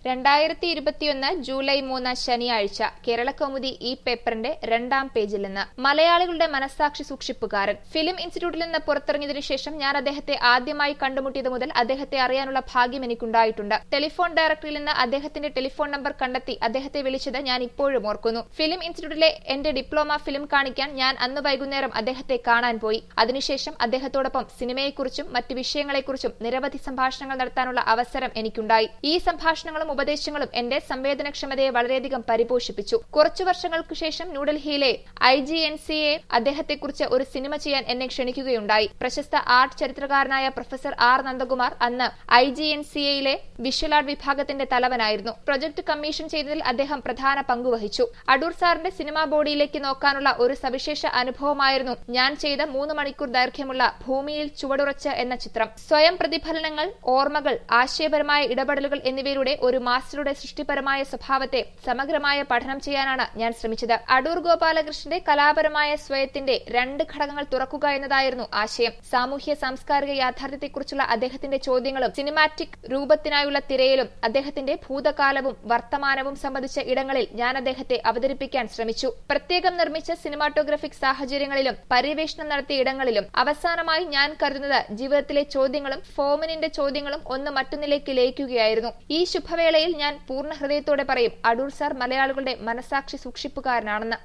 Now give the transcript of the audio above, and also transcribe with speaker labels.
Speaker 1: രണ്ടായിരത്തി ഇരുപത്തിയൊന്ന് ജൂലൈ മൂന്ന് ശനിയാഴ്ച കേരളകൗമുദി ഈ പേപ്പറിന്റെ രണ്ടാം പേജിൽ നിന്ന് മലയാളികളുടെ മനസാക്ഷി സൂക്ഷിപ്പുകാരൻ ഫിലിം ഇൻസ്റ്റിറ്റ്യൂട്ടിൽ നിന്ന് പുറത്തിറങ്ങിയതിനു ശേഷം ഞാൻ അദ്ദേഹത്തെ ആദ്യമായി കണ്ടുമുട്ടിയത് മുതൽ അദ്ദേഹത്തെ അറിയാനുള്ള ഭാഗ്യം എനിക്കുണ്ടായിട്ടുണ്ട് ടെലിഫോൺ ഡയറക്ടറിൽ നിന്ന് അദ്ദേഹത്തിന്റെ ടെലിഫോൺ നമ്പർ കണ്ടെത്തി അദ്ദേഹത്തെ വിളിച്ചത് ഞാൻ ഇപ്പോഴും ഓർക്കുന്നു ഫിലിം ഇൻസ്റ്റിറ്റ്യൂട്ടിലെ എന്റെ ഡിപ്ലോമ ഫിലിം കാണിക്കാൻ ഞാൻ അന്ന് വൈകുന്നേരം അദ്ദേഹത്തെ കാണാൻ പോയി അതിനുശേഷം അദ്ദേഹത്തോടൊപ്പം സിനിമയെക്കുറിച്ചും മറ്റ് വിഷയങ്ങളെക്കുറിച്ചും നിരവധി സംഭാഷണങ്ങൾ നടത്താനുള്ള അവസരം എനിക്കുണ്ടായി ഈ സംഭാഷണങ്ങളും ഉപദേശങ്ങളും എന്റെ സംവേദനക്ഷമതയെ വളരെയധികം പരിപോഷിപ്പിച്ചു കുറച്ചു വർഷങ്ങൾക്ക് ശേഷം ന്യൂഡൽഹിയിലെ I G N C A അദ്ദേഹത്തെക്കുറിച്ച് ഒരു സിനിമ ചെയ്യാൻ എന്നെ ക്ഷണിക്കുകയുണ്ടായി പ്രശസ്ത ആർട്ട് ചരിത്രകാരനായ പ്രൊഫസർ ആർ നന്ദകുമാർ അന്ന് ഐ ജി എൻ സി എയിലെ വിഷ്വൽ ആർട്ട് വിഭാഗത്തിന്റെ തലവനായിരുന്നു പ്രൊജക്ട് കമ്മീഷൻ ചെയ്തതിൽ അദ്ദേഹം പ്രധാന പങ്കുവഹിച്ചു അടൂർ സാറിന്റെ സിനിമാ ബോഡിയിലേക്ക് നോക്കാനുള്ള ഒരു സവിശേഷ അനുഭവമായിരുന്നു ഞാൻ ചെയ്ത മൂന്ന് മണിക്കൂർ ദൈർഘ്യമുള്ള ഭൂമിയിൽ ചുവടുറച്ച് എന്ന ചിത്രം സ്വയം പ്രതിഫലനങ്ങൾ ഓർമ്മകൾ ആശയപരമായ ഇടപെടലുകൾ എന്നിവയിലൂടെ ഒരു മാസ്റ്ററുടെ സൃഷ്ടിപരമായ സ്വഭാവത്തെ സമഗ്രമായ പഠനം ചെയ്യാനാണ് ഞാൻ ശ്രമിച്ചത് അടൂർ ഗോപാലകൃഷ്ണന്റെ കലാപരമായ സ്വയത്തിന്റെ രണ്ട് ഘടകങ്ങൾ തുറക്കുക എന്നതായിരുന്നു ആശയം സാമൂഹ്യ സാംസ്കാരിക യാഥാർത്ഥ്യത്തെക്കുറിച്ചുള്ള അദ്ദേഹത്തിന്റെ ചോദ്യങ്ങളും സിനിമാറ്റിക് രൂപത്തിനായുള്ള തിരയലും അദ്ദേഹത്തിന്റെ ഭൂതകാലവും വർത്തമാനവും സംബന്ധിച്ച ഇടങ്ങളിൽ ഞാൻ അദ്ദേഹത്തെ അവതരിപ്പിക്കാൻ ശ്രമിച്ചു പ്രത്യേകം നിർമ്മിച്ച സിനിമാറ്റോഗ്രഫിക് സാഹചര്യങ്ങളിലും പര്യവേഷണം നടത്തിയ ഇടങ്ങളിലും അവസാനമായി ഞാൻ കരുതുന്നത് ജീവിതത്തിലെ ചോദ്യങ്ങളും ഫോമിനിന്റെ ചോദ്യങ്ങളും ഒന്ന് മറ്റൊന്നിലേക്ക് ലയിക്കുകയായിരുന്നു ഈ ശുഭവേളയിൽ ഞാൻ പൂർണ്ണ ഹൃദയത്തോടെ പറയും അടൂർ സാർ മലയാളികളുടെ മനസാക്ഷി സൂക്ഷിപ്പുകാരനാണെന്ന്